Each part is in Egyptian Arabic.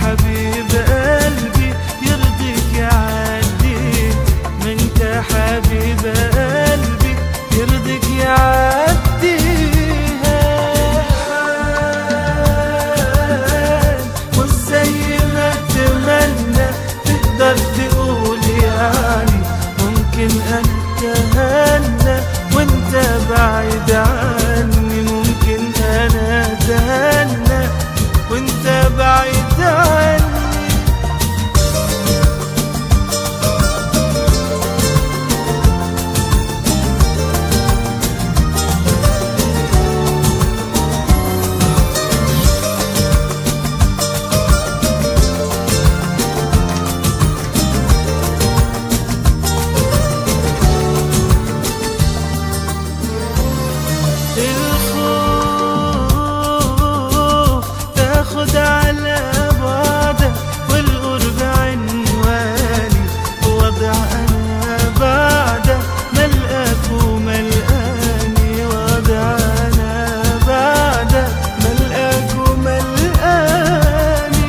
حبيب قلبي يرضيك يعدي ما انت حبيب قلبي يرضيك يعديها مش زي ما اتمنى تقدر تقول يعني ممكن انا اتهنى وانت بعيد عني ممكن انا اتهنى وانت بعيد عني الخوف تاخد على بعدك والقرب عنواني وضع انا بعدك ملقاك وملقاني وضع انا بعدك ملقاك وملقاني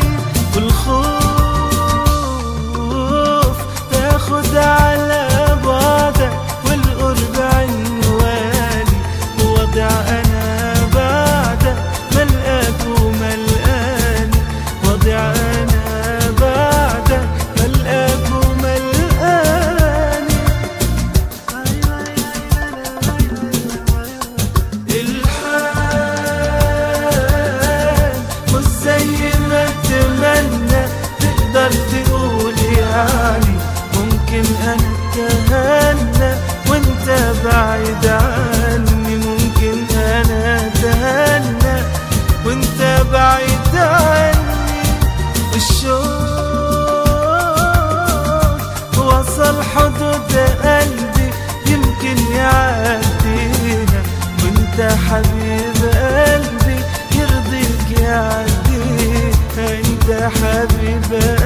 والخوف تاخد على بعدك والقرب عنواني وضع انا بعدك ملقاك وملقاني وضع انا بعدك ملقاك وملقاني الحال مش زي ما اتمنى تقدر تقول يعني ممكن انا اتهنى وانت بعيد عني ممكن انا اتهنى وانت بعيد عني الشوق وصل حدود قلبي يمكن يعديها وانت حبيب قلبي يرضيك يعديها انت حبيب